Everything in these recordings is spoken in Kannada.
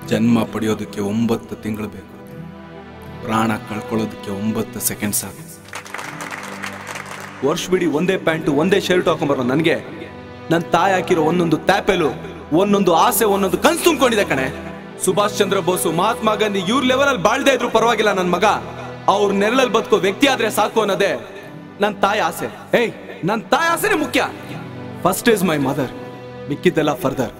ಜನ್ಮ ಪಡೆಯೋದಕ್ಕೆ ಒಂಬತ್ತು ತಿಂಗಳು ಬೇಕು ಪ್ರಾಣ ಕಳ್ಕೊಳ್ಳೋದಕ್ಕೆ ಒಂಬತ್ತು ಸೆಕೆಂಡ್ ಸಾಕು ವರ್ಷವಿಡೀ ಒಂದೇ ಪ್ಯಾಂಟು ಒಂದೇ ಶರ್ಟ್ ಹಾಕೊಂಬರೋ ನನಗೆ ನನ್ನ ತಾಯಿ ಹಾಕಿರೋ ಒಂದೊಂದು ಟ್ಯಾಪೆಲು ಒಂದೊಂದು ಆಸೆ ಒಂದೊಂದು ಕನ್ಸು ತುಂಬಿಕೊಂಡಿದೆ ಕಣೆ ಸುಭಾಷ್ ಚಂದ್ರ ಬೋಸು ಮಹಾತ್ಮ ಗಾಂಧಿ ಇವ್ರ ಲೆವೆಲ್ ಅಲ್ಲಿ ಬಾಳ್ದೇ ಇದ್ರು ಪರವಾಗಿಲ್ಲ ನನ್ನ ಮಗ ಅವ್ರ ನೆರಳಲ್ಲಿ ಬದುಕೋ ವ್ಯಕ್ತಿ ಆದ್ರೆ ಸಾಕು ಅನ್ನೋದೇ ನನ್ನ ತಾಯಿ ಆಸೆ ಏಯ್ ನನ್ನ ತಾಯಿ ಆಸೆನೇ ಮುಖ್ಯ ಫಸ್ಟ್ ಇಸ್ ಮೈ ಮದರ್ ಮಿಕ್ಕಿದ್ದೆಲ್ಲ ಫರ್ದರ್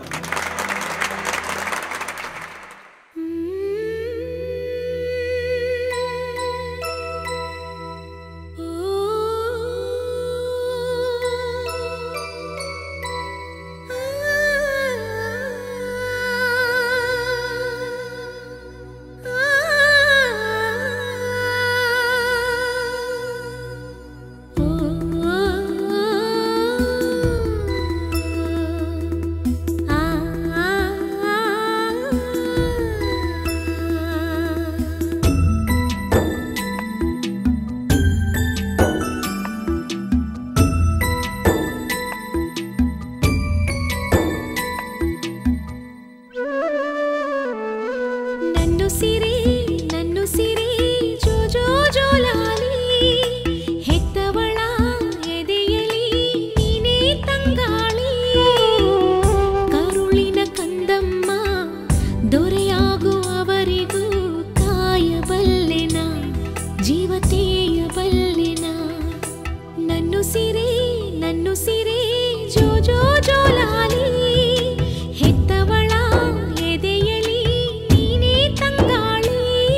ನನ್ನು ಸಿರಿ ನನ್ನು ಸಿರಿ ಜೋ ಜೋ ಜೋಲಾಲಿ ಹೆತ್ತವಳ ಎದೆಯಲಿ ನೀನೇ ತಂಗಾಳಿ ಕರುಳಿನ ಕಂದಮ್ಮ ದೊರೆಯಾಗುವವರೆಗೂ ಕಾಯಬಲ್ಲೆನ ಜೀವತೆಯಬಲ್ಲೆನ ನನ್ನು ಸಿರಿ ನನ್ನು ಸಿರಿ ಜೋ ಜೋ ಜೋಲಾಲಿ ಹೆತ್ತವಳ ಎದೆಯಲಿ ನೀನೇ ತಂಗಾಳಿ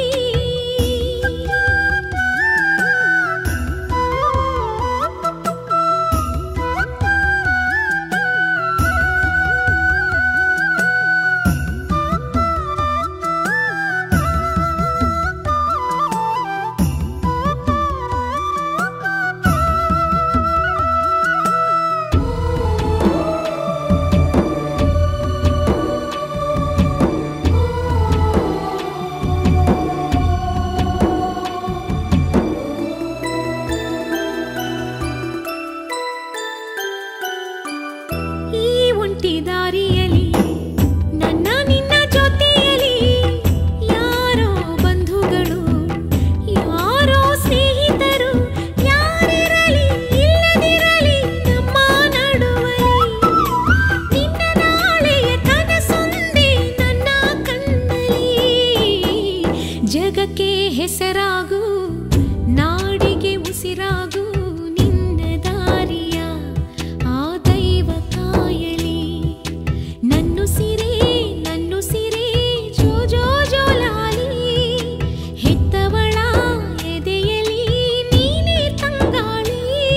ಈ ಒಂಟಿ ದಾರಿಯಲಿ ನನ್ನ ನಿನ್ನ ಜೊತೆಯಲಿ ಯಾರೋ ಬಂಧುಗಳು ಯಾರೋ ಸ್ನೇಹಿತರು ಯಾರಿರಲಿ ಇಲ್ಲದಿರಲಿ ನಮ್ಮ ನಡುವಲಿ ನಿನ್ನ ನಾಳೆಯ ಕನಸೊಂದೇ ನನ್ನ ಕಣ್ಣಲ್ಲಿ ಜಗಕ್ಕೆ ಹೆಸರಾಗು ನಾಡಿಗೆ ಉಸಿರಾಗು ನಿನ್ನ ದಾರಿಯ ಆ ದೈವ ಕಾಯಲಿ ನನ್ನು ಸಿರೆ ನನ್ನು ಸಿರೆ ಜೋ ಜೋ ಜೋಲಾಲಿ ಹೆತ್ತವಳ ಎದೆಯಲಿ ನೀನೇ ತಂಗಾಳಿ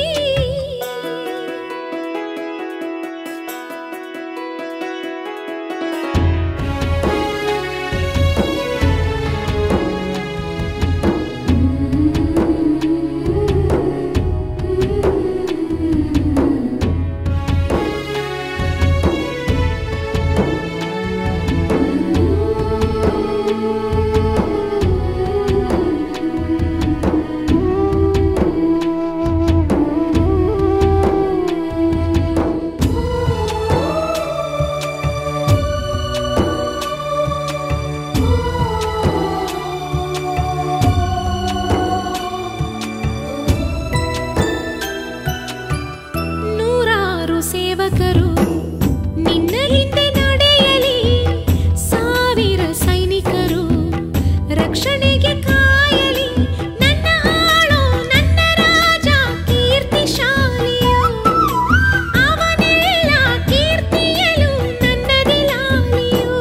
ನೂರಾರು ಸೇವಕರು ನಿನ್ನ ಹಿಂದೆ ನಡೆಯಲಿ ಸಾವಿರ ಸೈನಿಕರು ರಕ್ಷಣೆಗೆ ಕಾಯಲಿ ನನ್ನ ಆಳೋ ನನ್ನ ರಾಜ ಕೀರ್ತಿಶಾಲಿಯು ಅವನೆಲ್ಲ ಕೀರ್ತಿಯಲು ನನ್ನದೇ ಲಾಲಿಯು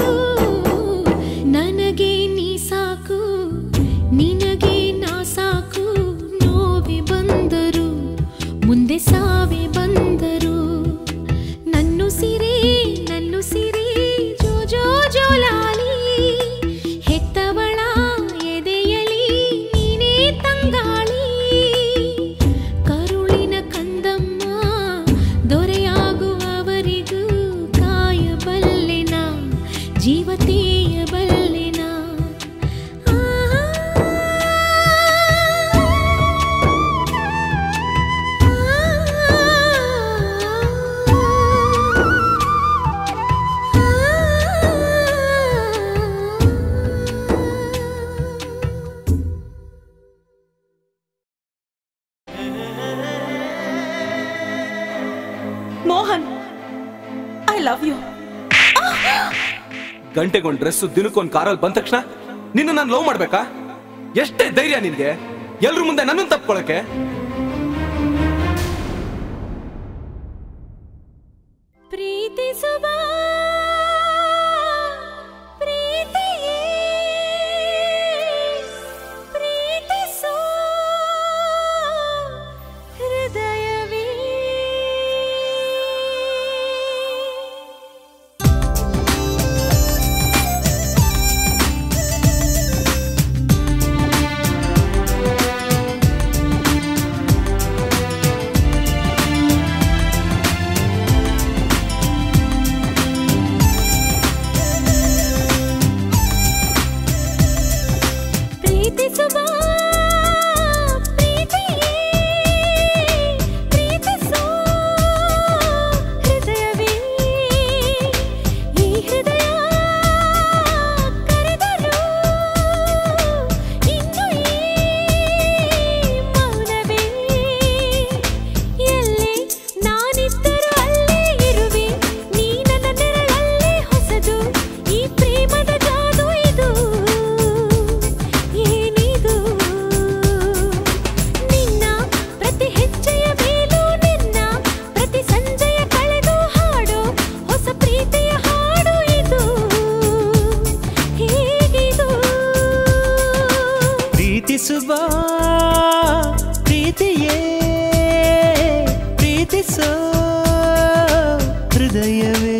ನನಗೆ ನೀ ಸಾಕು ನಿನಗೆ ನಾ ಸಾಕು ನೋವೆ ಬಂದರು ಮುಂದೆ ಸಾವೆ ಬಂದರು ನನ್ನು ಸಿರೆ ನನ್ನು ಸಿರೆ ಜೋ ಜೋ ಜೋಲಾಲಿ ಹೆತ್ತವಳ ಎದೆಯಲಿ ನೀನೇ ತಂಗಾಳಿ ಕರುಳಿನ ಕಂದಮ್ಮ ದೊರೆಯಾಗುವವರಿಗೂ ಕಾಯಬಲ್ಲೆನ ಜೀವತೆಯಬಲ್ಲೆನ ಆ ಗಂಟೆಗೊಂದು ಡ್ರೆಸ್ ದಿನಕ್ಕೊಂದು ಕಾರಲ್ಲಿ ಬಂದ ತಕ್ಷಣ ನಿನ್ನ ನಾನು ಲವ್ ಮಾಡ್ಬೇಕಾ ಎಷ್ಟೇ ಧೈರ್ಯ ನಿನ್ಗೆ ಎಲ್ರ ಮುಂದೆ ನನ್ನನ್ನು ತಪ್ಕೊಳಕ್ಕೆ ಪ್ರೀತಿಸುವ ಪ್ರೀತಿಯೇ ಪ್ರೀತಿಸೋ ಹೃದಯವೇ ಪ್ರೀತಿಸುವ ಪ್ರೀತಿಯೇ ಪ್ರೀತಿಸೋ ಹೃದಯವೇ ಈ ಹೃದಯ ಕರೆದರೂ ಇನ್ನು ಈ ಮೌನವೇ ಎಲ್ಲೇ ನಾನಿದ್ದರೂ ಅಲ್ಲೇ ಇರುವೆ ನೀ ನನ್ನ ನೆರಳಲ್ಲೇ ಹೊಸದು ಈ ಪ್ರೇಮದ ಜಾದು ಇದು ಏನಿದು ನಿನ್ನ ಪ್ರತಿ ಹೆಜ್ಜೆಯ ಮೇಲೂ ನಿನ್ನ ಪ್ರತಿ ಸಂಜೆಯ ಕಳೆದು ಹಾಡು ಹೊಸ ಪ್ರೀತಿಯ ಹಾಡು ಇದು ಹೇಗಿದು ಪ್ರೀತಿಸುವ ಪ್ರೀತಿಯೇ ಪ್ರೀತಿಸೋ ಹೃದಯವೇ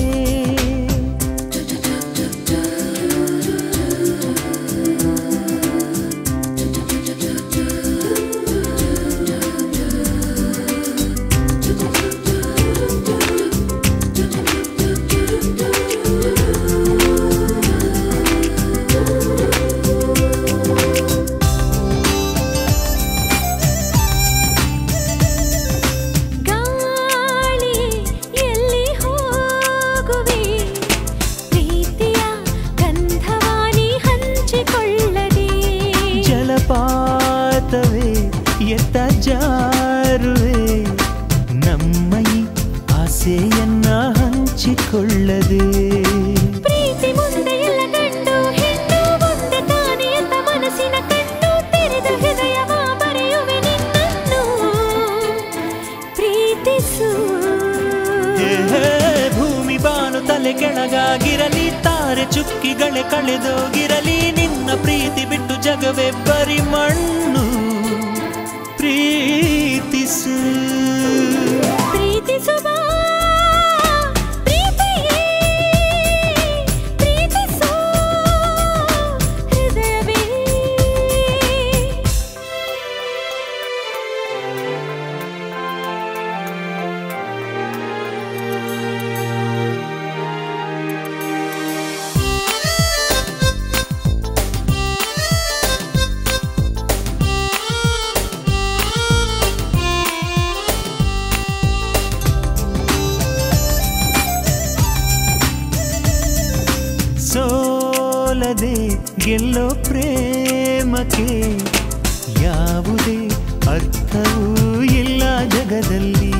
ಗಾಳಿ ಎಲ್ಲಿ ಹೋಗುವೆ ಪ್ರೀತಿಯ ಗಂಧವಾನಿ ಹಂಚಿಕೊಳ್ಳದೆ ಜಲಪಾತವೇ ಎತ್ತ ಜಾರುವೆ ನಮ್ಮ ಈ ಆಸೆಯನ್ನ ಹಂಚಿಕೊಳ್ಳದೆ ಪ್ರೀತಿ ಮುಂದೆ ಎಲ್ಲ ಗಂಡು ಹೆಣ್ಣು ಮುಂದೆ ತಾನೇ ಅಂತ ಮನಸ್ಸಿನ ಕಣ್ಣು ತೆರೆದ ಹೃದಯವ ಬರೆಯುವೆ ನಿನ್ನನ್ನು ಪ್ರೀತಿಸು ಏ, ಭೂಮಿ ಬಾನು ತಲೆ ಕೆಳಗಾಗಿರಲಿ ತಾರೆ ಚುಕ್ಕಿಗಳೇ ಕಳೆದೋಗಿರಲಿ ನಿನ್ನ ಪ್ರೀತಿ ಬಿಟ್ಟು ಜಗವೇ ಬರಿ ಮಣ್ಣು ಪ್ರೀತಿಸು ಪ್ರೀತಿಸುವ ಪ್ರೀತಿಯೇ ಪ್ರೀತಿಸೋ ಹೃದಯವೇ ಸೋಲದೆ ಗೆಲ್ಲೋ ಪ್ರೇಮಕ್ಕೆ ಯಾವುದೇ ಅರ್ಥವೂ ಇಲ್ಲ ಜಗದಲ್ಲಿ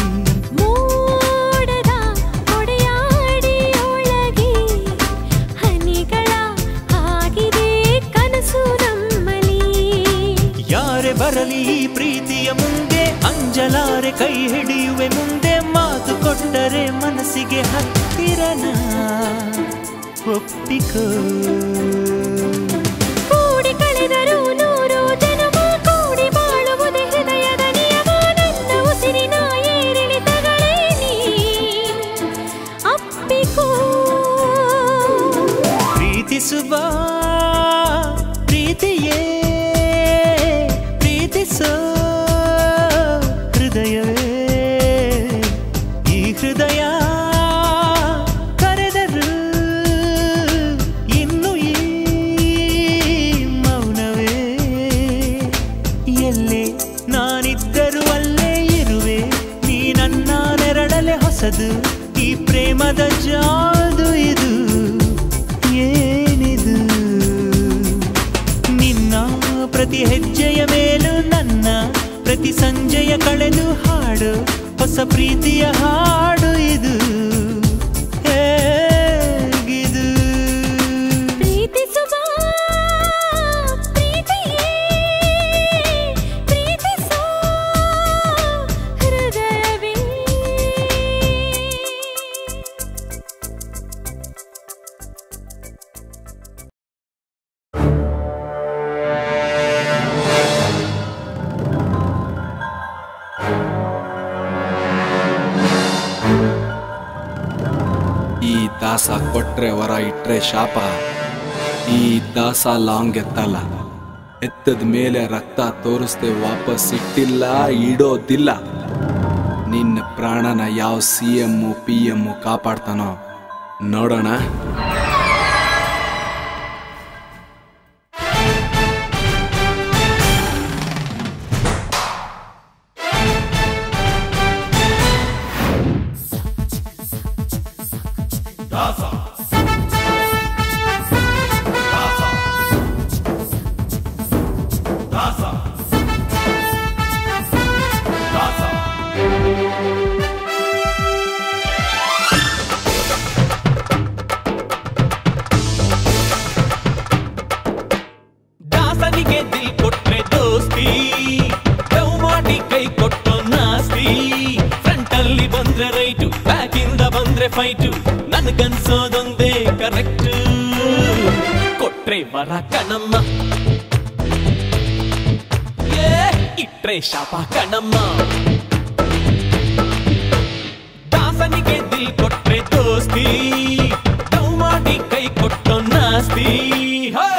ಮೋಡದ ಒಡೆಯಾಡಿಯೊಳಗೆ ಹನಿಗಳ ಆಗಿದೆ ಕನಸು ನಮ್ಮಲಿ ಯಾರೇ ಬರಲಿ ಈ ಪ್ರೀತಿಯ ಮುಂದೆ ಅಂಜಲಾರೆ ಕೈ ಹಿಡಿಯುವೆ ಮುಂದೆ ಮಾತು ಕೊಟ್ಟರೆ ಮನಸ್ಸಿಗೆ ಹತ್ತಿರನ ಒಪ್ಪಿಕೋ ಕೂಡಿ ಕಳೆದರೂ ನೂರು ಜನ್ಮ ಕೂಡಿ ಬಾಳುವುದೇ ಹೃದಯದ ನಿಯಮ ನನ್ನ ಉಸಿರಿನ ಏರಿಳಿತಗಳೇ ನೀ ಅಪ್ಪಿಕೋ ಪ್ರೀತಿಸುವ ಪ್ರೀತಿಯೇ ಪ್ರೀತಿಸೋ ಹೃದಯವೇ ಈ ಹೃದಯ ಕರೆದರು ಇನ್ನು ಈ ಮೌನವೇ ಎಲ್ಲೇ ನಾನಿದ್ದರೂ ಅಲ್ಲೇ ಇರುವೆ ನೀ ನನ್ನ ನೆರಳಲೆ ಹೊಸದು ಈ ಪ್ರೇಮದ ಜಾದು ಇದು ಏನಿದು ನಿನ್ನ ಪ್ರತಿ ಹೆಜ್ಜೆಯ ಮೇಲೂ ನನ್ನ ಪ್ರತಿ ಸಂಜೆಯ ಕಳೆದು ಹಾಡು ಹೊಸ ಪ್ರೀತಿಯ ಹಾಡು ಇದು ಹೇಗಿದು ದಾಸ ಕೊಟ್ರೆ ವರ ಇಟ್ರೆ ಶಾಪ ಈ ದಾಸ ಲಾಂಗ್ ಎತ್ತಲ್ಲ ಎತ್ತದ ಮೇಲೆ ರಕ್ತ ತೋರಿಸ್ದೆ ವಾಪಸ್ ಇಟ್ಟಿಲ್ಲ ಇಡೋದಿಲ್ಲ ನಿನ್ನ ಪ್ರಾಣನ ಯಾವ ಸಿ ಎಮ್ಮು ಪಿ ಎಮ್ಮು ಕಾಪಾಡ್ತಾನೋ ನೋಡೋಣ ದಾಸನಿಗೆ ದಿಲ್ ಕೊಟ್ರೆ ದೋಸ್ತಿ ಲವ್ ಮಾಡಿ ಕೈ ಕೊಟ್ಟೋ ನಾಸ್ತಿ ಫ್ರಂಟ್ ಅಲ್ಲಿ ಬಂದ್ರೆ ರೈಟು ಬ್ಯಾಕ್ ಇಂದ ಬಂದ್ರೆ ಫೈಟು ನನ್ಗನ್ಸೋದೊಂದೇ ಕರೆಕ್ಟ್ ಕೊಟ್ರೆ ವರ ಕಣಮ್ಮ ಏ, ಇಟ್ರೆ ಶಾಪ ಕಣಮ್ಮ ದಾಸನಿಗೆ ದಿಲ್ ಕೊಟ್ರೆ ದೋಸ್ತಿ ಲವ್ ಮಾಡಿ ಕೈ ಕೊಟ್ಟೋ ನಾಸ್ತಿ ಹೇ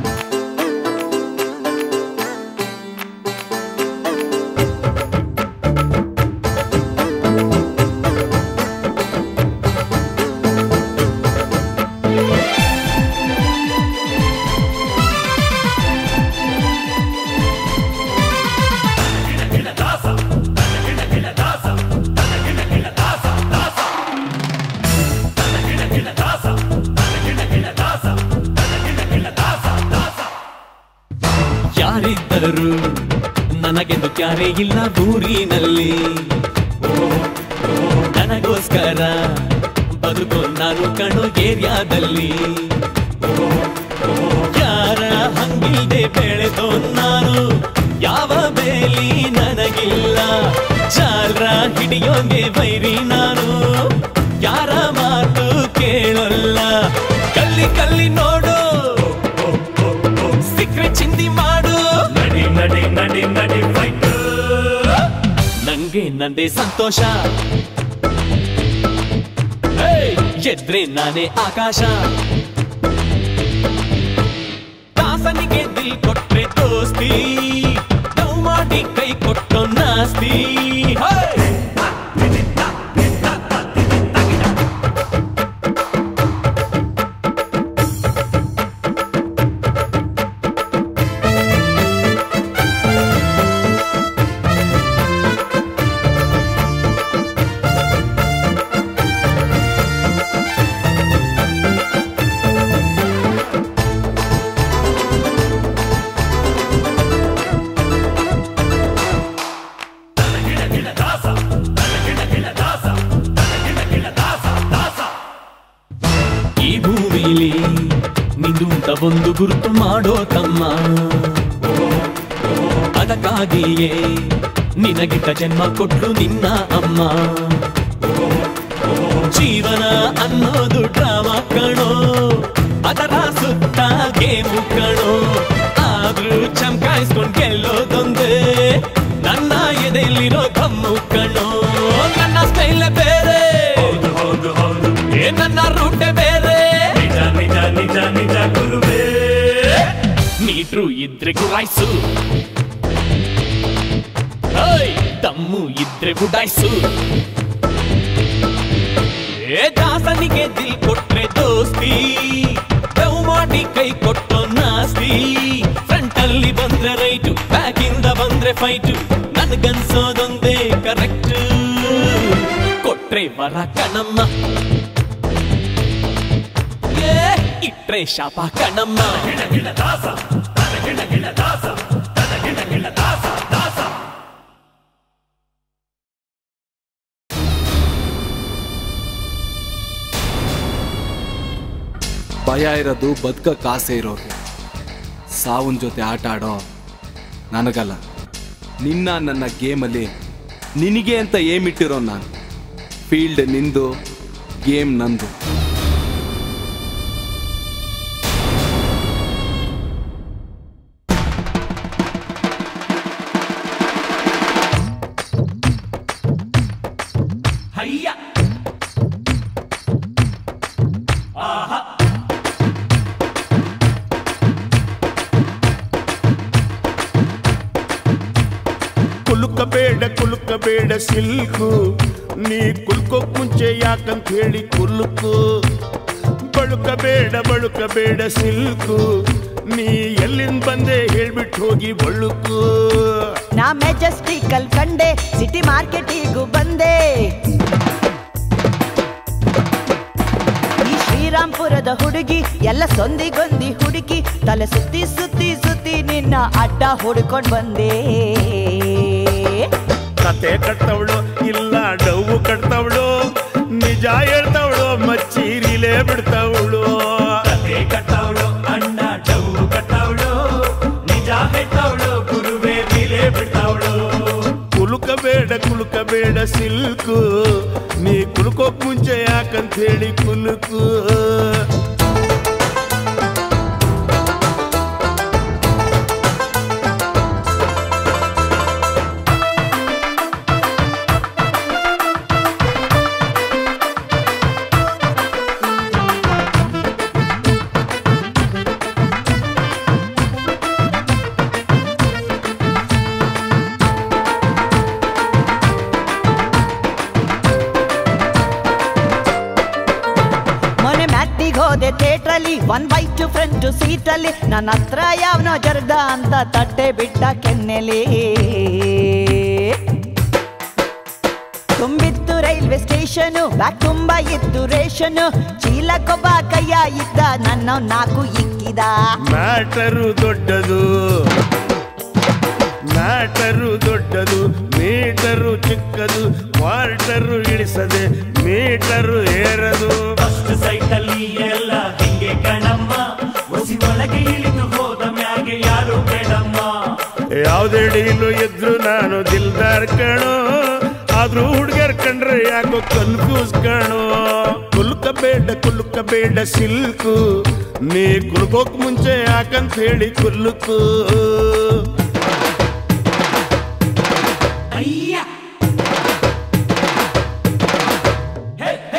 ಯಾರಿದ್ದರು ನನಗೆಂದು ಕ್ಯಾರೆ ಇಲ್ಲ ಊರಿನಲ್ಲಿ ನನಗೋಸ್ಕರ ಬದುಕು ನಾನು ಕಣು ಏರಿಯಾದಲ್ಲಿ ಯಾರ ಹಂಗಿಲ್ದೆ ಬೆಳೆದೋ ನಾನು ಯಾವ ಬೇಲಿ ನನಗಿಲ್ಲ ಜಾಲ್ರ ಹಿಡಿಯೋಂಗೆ ಬೈರಿ ನಾನು ಯಾರ ಮಾತು ಕೇಳಲ್ಲ ಕಲ್ಲಿ ಕಲ್ಲಿ ನೋಡು ಸಿಕ್ರೆ ಚಿಂದಿ ಮಾಡು ನಡಿ ನಡಿ ನಡಿ ನಡಿ ಫೈಟ್ ನಂಗೆ ನಂದೇ ಸಂತೋಷ ಏಯ್! ಎದ್ರೆ ನಾನೇ ಆಕಾಶ ದಾಸನಿಗೆ ದಿಲ್ ಕೊಟ್ರೆ ದೋಸ್ತಿ ಲವ್ ಮಾಡಿ ಕೈ ಕೊಟ್ಟೋ ನಾಸ್ತಿ ಹೇ! ಈ ಭೂಮಿಲಿ ನಿಂದುಂತ ಒಂದು ಗುರುತು ಮಾಡೋ ತಮ್ಮ ಅದಕ್ಕಾಗಿಯೇ ನಿನಗಿಟ್ಟ ಜನ್ಮ ಕೊಟ್ಲು ನಿನ್ನ ಅಮ್ಮ ಜೀವನ ಅನ್ನೋದು ಡ್ರಾಮಾ ಕಣೋ ಅದರ ಸುತ್ತ ಗೇಮು ಕಣೋ ಆದ್ರೂ ಚಮಕಾಯಿಸ್ಕೊಂಡ್ ಗೆಲ್ಲೋದೊಂದೇ ನನ್ನ ಎದೆಯಲ್ಲಿರೋ ದಮ್ಮು ಕಣೋ ನನ್ನ ಸ್ಟೈಲ್ ಬೇರೆ ಏ ನನ್ನ ರೂಟೆ ಬೇರೆ ನಿಜ ನಿಜ ನಿಜ ನಿಜ ಗುರುವೇ ಮೀಟ್ರು ಇದ್ರೆ ಗುರಾಯ್ಸು ಏಯ್, ದಮ್ಮು ಇದ್ರೆ ಗುಡಾಯ್ಸು ಏ ದಾಸನಿಗೆ ದಿಲ್ ಕೊಟ್ರೆ ದೋಸ್ತಿ ಲವ್ ಮಾಡಿ ಕೈ ಕೊಟ್ಟೋ ನಾಸ್ತಿ ಫ್ರಂಟ್ ಅಲ್ಲಿ ಬಂದ್ರೆ ರೈಟು ಬ್ಯಾಕ್ ಇಂದ ಬಂದ್ರೆ ಫೈಟು ನನ್ಗನ್ಸೋದೊಂದೇ ಕರೆಕ್ಟ್ ಕೊಟ್ರೆ ವರ ಕಣಮ್ಮ ಏ, ಇಟ್ರೆ ಶಾಪ ಕಣಮ್ಮ ಭಯ ಇರೋದು ಬದುಕಕ್ಕೆ ಆಸೆ ಇರೋರು ಸಾವನ್ ಜೊತೆ ಆಟ ಆಡೋ ನನಗಲ್ಲ ನಿನ್ನ ನನ್ನ ಗೇಮಲ್ಲಿ ನಿನಗೆ ಅಂತ ಏಮ್ ಇಟ್ಟಿರೋ ನಾನು ಫೀಲ್ಡ್ ನಿಂದು ಗೇಮ್ ನಂದು ಕುಲ್ಕಬೇಡ ಸಿಲ್ಕು ನೀ ಕುಲ್ಕೋಕ್ ಮುಂಚೆ ಯಾಕಂತ ಹೇಳಿ ಕುಲ್ಕು ಬಳುಕಬೇಡ ಬಳುಕಬೇಡ ಸಿಲ್ಕು ನೀ ಎಲ್ಲಿಂದ ಬಂದೆ ಹೇಳ್ಬಿಟ್ಟು ಹೋಗಿ ಬಳುಕು ನಾ ಮೆಜೆಸ್ಟಿಕಲ್ ಕಂಡೆ ಸಿಟಿ ಮಾರ್ಕೆಟಿಗೂ ಬಂದೆ ಈ ಶ್ರೀರಾಮ್ಪುರದ ಹುಡುಗಿ ಎಲ್ಲ ಸೊಂದಿಗೊಂದಿ ಹುಡುಕಿ ತಲೆ ಸುತ್ತಿ ಸುತ್ತಿ ಸುತ್ತಿ ನಿನ್ನ ಅಡ್ಡ ಹುಡ್ಕೊಂಡ್ ಬಂದೆ ಕತೆ ಕಟ್ತವಳು ಇಲ್ಲ ಡವ್ವು ಕಟ್ತವಳು ನಿಜ ಹೇಳ್ತವಳು ಮಚ್ಚೀರಿಲೇ ಬಿಡ್ತವಳು ಕತೆ ಕಟ್ಟವಳು ಅಣ್ಣ ಡವ್ವು ಕಟ್ಟವಳು ನಿಜ ಹೆಟ್ಟವಳು ಗುರುವೇ ಮೇಲೆ ಬಿಟ್ಟವಳು ಕುಲುಕಬೇಡ ಕುಲುಕಬೇಡ ಸಿಲ್ಕು ನೀ ಕುಲ್ಕೋಕ್ ಮುಂಚೆ ಯಾಕಂತ ಹೇಳಿ ಕುಲುಕು ಮೊನ್ನೆ ಮ್ಯಾಟಿಗ್ ಹೋದೆ ಥಿಯೇಟ್ರಲ್ಲಿ ಒನ್ ಬೈ ಟು ಫ್ರಂಟ್ ಸೀಟಲ್ಲಿ ನನ್ನ ಹತ್ರ ಯಾವನೋ ಜರ್ದ ಅಂತ ತಟ್ಟೆ ಬಿಟ್ಟ ಕೆನ್ನೆಲಿ ತುಂಬಿತ್ತು ರೈಲ್ವೆ ಸ್ಟೇಷನ್ ಬ್ಯಾಗ್ ತುಂಬಾ ಇತ್ತು ರೇಷನ್ ಚೀಲಕ್ಕೊಬ್ಬ ಕೈಯ ಇದ್ದ ನನ್ನ ನಾಲ್ಕು ಇಕ್ಕಿದ ಮ್ಯಾಟರು ದೊಡ್ಡದು ಮ್ಯಾಟರು ದೊಡ್ಡದು ಮೀಟರು ಚಿಕ್ಕದು ಕ್ವಾರ್ಟರು ಇಳಿಸದೆ ಮೀಟರು ಏರದು ಫಸ್ಟ್ ಸೈಟಲ್ಲಿ ಎಲ್ಲ ಹಿಂಗೆ ಕಣಮ್ಮ ಒಸಿ ಒಳಗೆ ಇಳಿದು ಹೋದ ಮ್ಯಾಗೆ ಯಾರು ಬೇಡಮ್ಮ ಯಾವ್ದೇ ಡೀಲು ಇದ್ರು ನಾನು ದಿಲ್ದಾರ್ ಕಣೋ ಆದ್ರೂ ಹುಡ್ಗರ್ ಕಂಡ್ರೆ ಯಾಕೋ ಕನ್ಫ್ಯೂಸ್ ಕಣೋ ಕುಲ್ಕಬೇಡ ಕುಲ್ಕಬೇಡ ಸಿಲ್ಕು ನೀ ಕುಲ್ಕೋಕ್ ಮುಂಚೆ ಯಾಕಂತ ಹೇಳಿ ಕುಲ್ಕು ಅಯ್ಯ ಹೇ ಹೇ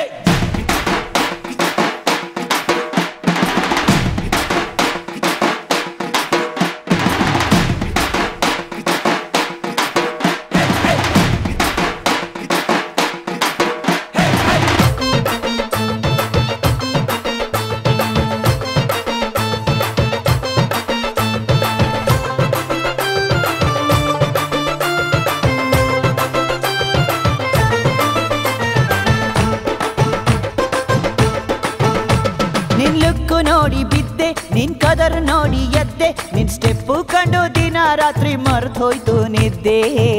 ನಿನ್ ಲುಕ್ಕು ನೋಡಿ ಬಿದ್ದೆ ನಿನ್ ಕದರ್ ನೋಡಿ ಎದ್ದೆ ನಿನ್ ಸ್ಟೆಪ್ಪು ಕಂಡು ದಿನ ರಾತ್ರಿ ಮರ್ತೋಯ್ತು ನಿದ್ದೆ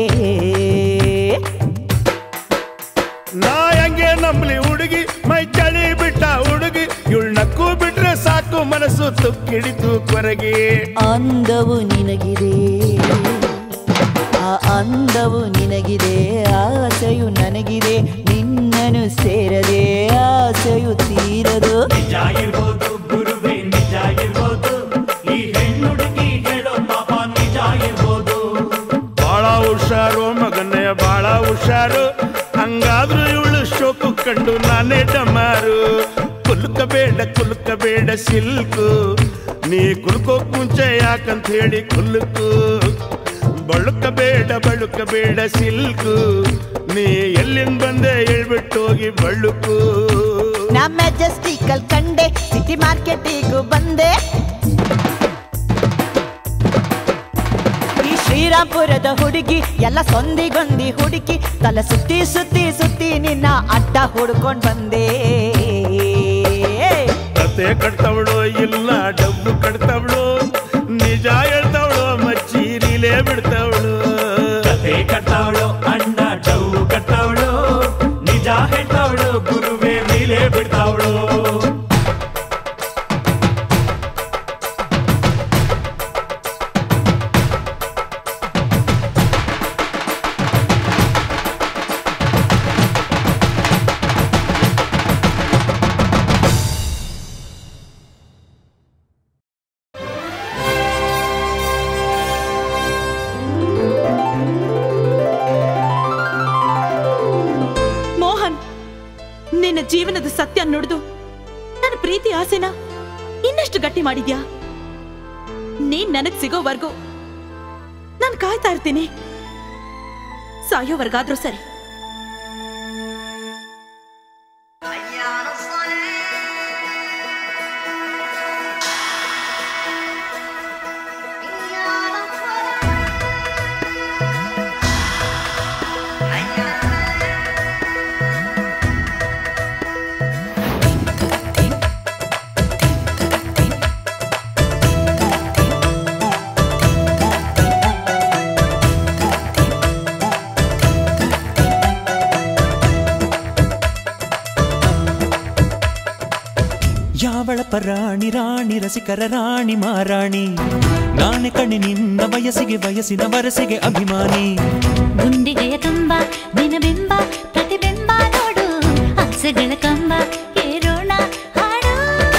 ನಾ ಹೆಂಗೆ ನಂಬ್ಲಿ ಹುಡುಗಿ ಮೈ ಚಳಿ ಬಿಟ್ಟ ಹುಡುಗಿ ಇವಳು ನಕ್ಕು ಬಿಟ್ರೆ ಸಾಕು ಮನಸ್ಸು ತುಕ್ಕಿಡಿತು ಕೊರಗಿ ಅಂದವು ನಿನಗಿದೆ ಆ ಅಂದವು ನಿನಗಿದೆ ಆಸೆಯು ನನಗಿದೆ ನಿನ್ನನು ಸೇರದೆ ಆಸೆಯು ತೀರದು ನಿಜ ಇರ್ಬೋದು ಗುರುವೇ ನಿಜ ಇರ್ಬೋದು ಈ ಹೆಣ್ಣುಡುಗಿ ಹೇಳೋ ಪಾಪ ನಿಜ ಇರ್ಬೋದು ಬಾಳ ಹುಷಾರು ಮಗನೇ ಬಾಳ ಹುಷಾರು ಹಂಗಾದ್ರೂ ಇವಳು ಶೋಕು ಕಂಡು ನಾನೇ ಡಮಾರು ಕುಲ್ಕಬೇಡ ಕುಲ್ಕಬೇಡ ಸಿಲ್ಕು ನೀ ಕುಲ್ಕೋಕ್ ಮುಂಚೆ ಯಾಕಂತ ಹೇಳಿ ಕುಲ್ಕು ಬಳುಕಬೇಡ ಬಳುಕಬೇಡ ಸಿಲ್ಕು ನೀ ಎಲ್ಲಿಂದ ಬಂದೆ ಹೇಳ್ಬಿಟ್ಟು ಹೋಗಿ ಬಳುಕು ನಾ ಮೆಜೆಸ್ಟಿಕಲ್ ಕಂಡೆ ಸಿಟಿ ಮಾರ್ಕೆಟಿಗೂ ಬಂದೆ ಈ ಶ್ರೀರಾಮ್ಪುರದ ಹುಡುಗಿ ಎಲ್ಲ ಸೊಂದಿಗೊಂದಿ ಹುಡುಕಿ ತಲೆ ಸುತ್ತಿ ಸುತ್ತಿ ಸುತ್ತಿ ನಿನ್ನ ಅಡ್ಡ ಹುಡ್ಕೊಂಡ್ ಬಂದೆ ಕತೆ ಕಟ್ತವಳು ಇಲ್ಲ ಡಬ್ಬು ಕಟ್ತವಳು ನಿಜ ಹೇಳ್ತವಳು ಮಚ್ಚೀರಿಲೇ ಬಿಡ್ತವಳು ಕತೆ ಕಟ್ಟವಳು ಅಣ್ಣ ಡವ್ವು ಕಟ್ಟವಳು ನಿಜ ಹೆಟ್ಟವಳು ಗುರುವೇ ಮೇಲೆ ಬಿಡ್ತಾವಳು ಮೋಹನ್ ನಿನ್ನ ಜೀವನದ ಸತ್ಯ ನುಡಿದು ನನ್ನ ಪ್ರೀತಿ ಆಸೆನ ಇನ್ನಷ್ಟು ಗಟ್ಟಿ ಮಾಡಿದ್ಯಾ ನೀನ್ ನನಗ್ ಸಿಗೋವರ್ಗೂ ನಾನು ಕಾಯ್ತಾ ಇರ್ತೀನಿ ಸಾಯೋವರ್ಗಾದ್ರೂ ಸರಿ ಯಾವಳ ಪರಾಣಿ ರಾಣಿ ರಸಿಕರ ರಾಣಿ ಮಾರಾಣಿ ನಾನೆ ಕಣಿ ನಿನ್ನ ವಯಸ್ಸಿಗೆ ವಯಸ್ಸಿನ ವರಸೆಗೆ ಅಭಿಮಾನಿ ಗುಂಡಿಗೆಯ ಕಂಬ ದಿನಬಿಂಬ ಪ್ರತಿಬಿಂಬ ನೋಡು ಆಸೆಗಳ ಕಂಬ ಏರೋಣ ಹಾಡು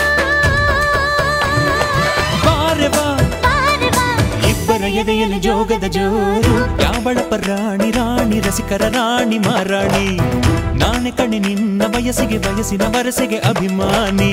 ಬಾರೆ ಬಾ ಬಾರೆ ಬಾ ಇಬ್ಬರ ಎದೆಯಲ್ಲಿ ಜೋಗದ ಜೋರು ಯಾವಳ ಪರಾಣಿ ರಾಣಿ ರಸಿಕರ ರಾಣಿ ಮಾರಾಣಿ ನಾನೆ ಕಣಿ ನಿನ್ನ ವಯಸ್ಸಿಗೆ ವಯಸ್ಸಿನ ವರಸೆಗೆ ಅಭಿಮಾನಿ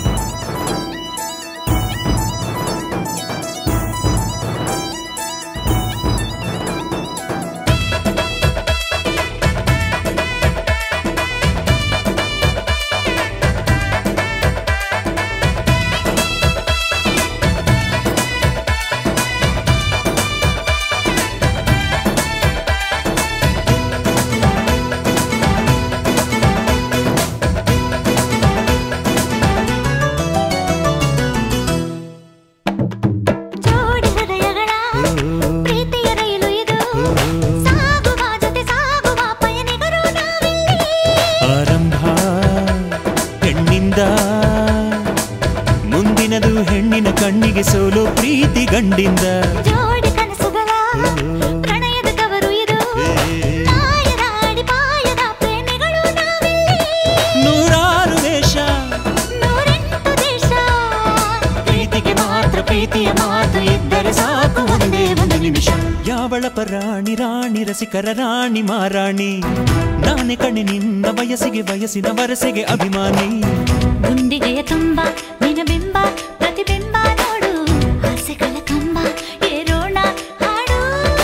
ಜೋಡಿ ಹೃದಯಗಳ ಪ್ರೀತಿಯ ರೈಲು ಇದು ಸಾಗುವ ಜೊತೆ ಸಾಗುವ ಪಯಣಿಗರು ನಾವಿಲ್ಲಿ ಆರಂಭ ಹೆಣ್ಣಿಂದ ಮುಂದಿನದು ಹೆಣ್ಣಿನ ಕಣ್ಣಿಗೆ ಸೋಲು ಪ್ರೀತಿ ಗಂಡಿಂದ ಜೋಡಿ ಕನಸುಗಳ ಪ್ರಣಯದ ಕವರು ಇದು ನಾಯದ ಅಡಿಪಾಯದ ಪ್ರೇಮಿಗಳು ನಾವಿಲ್ಲಿ ನೂರಾರು ದೇಶ ನೂರೆಂಟು ದೇಶ ಪ್ರೀತಿಗೆ ಮಾತ್ರ ಪ್ರೀತಿಯ ಮಾತು ಇದ್ದರೆ ಸಾಕು ಒಂದೇ ಒಂದು ನಿಮಿಷ ಯಾವಳ ಪರಾಣಿ ರಾಣಿ ರಸಿಕರ ರಾಣಿ ಮಾರಾಣಿ ನಾನೇ ಕಣಿ ನಿನ್ನ ವಯಸ್ಸಿಗೆ ವಯಸ್ಸಿನ ವರಸೆಗೆ ಅಭಿಮಾನಿ ಗುಂಡಿಗೆಯ ತುಂಬ ನಿನಬಿಂಬ ಪ್ರತಿಬಿಂಬ ನೋಡು ಆಸೆಗಳ ಕಂಬ ಏರೋಣ ಹಾಡು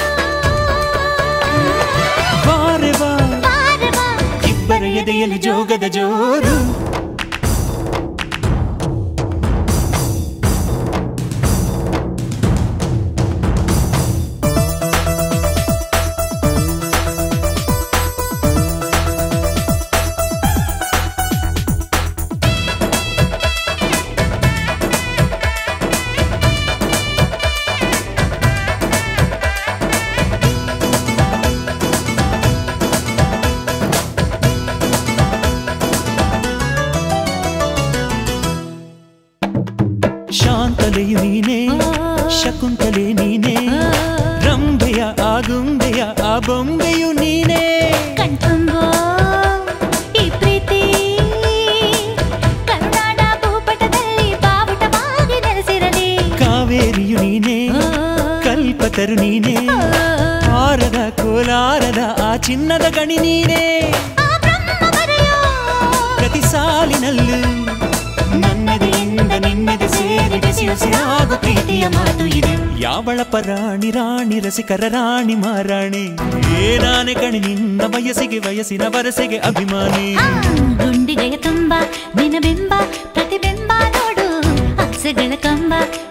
ಬಾರೆ ಬಾ ಬಾರೆ ಬಾ ಇಬ್ಬರ ಎದೆಯಲ್ಲಿ ಜೋಗದ ಜೋರು ಶಾಂತಲೆಯು ನೀನೇ ಶಕುಂತಲೆ ನೀನೇ ರಂಬೆಯ ಆಗುಂಬೆಯ ಆ ಬೊಂಬೆಯು ನೀನೇ ಕಣ್ತುಂಬೋ ಈ ಪ್ರೀತಿ ಕರುನಾಡ ಭೂಪಟದಲ್ಲಿ ಬಾವುಟವಾಗಿ ನೆಲೆಸಿರಲಿ ಕಾವೇರಿಯು ನೀನೇ ಕಲ್ಪತರು ನೀನೇ ಹಾರದ ಕೋಲಾರದ ಆ ಚಿನ್ನದ ಗಣಿ ನೀನೇ ಆ ಬ್ರಹ್ಮ ಬರೆಯೋ ಪ್ರತಿ ಸಾಲಿನಲ್ಲೂ ನನ್ನೆದೆಯಿಂದ ನಿನ್ನೆದೆ ಸೇರಿ ಬೆಸೆಯುಸಿರಾಗು ಪ್ರೀತಿಯ ಮಾತು ಇದೆ ಯಾವಳ ಪರಾಣಿ ರಾಣಿ ರಸಿಕರ ರಾಣಿ ಮಾರಾಣಿ ಏನಾನೆ ಕಣಿ ನಿನ್ನ ವಯಸ್ಸಿಗೆ ವಯಸ್ಸಿನ ವರಸೆಗೆ ಅಭಿಮಾನಿ ಆ, ಗುಂಡಿಗೆಯ ತುಂಬ ನಿನಬಿಂಬ ಪ್ರತಿಬಿಂಬ ನೋಡು ಆಸೆಗಳ ಕಂಬ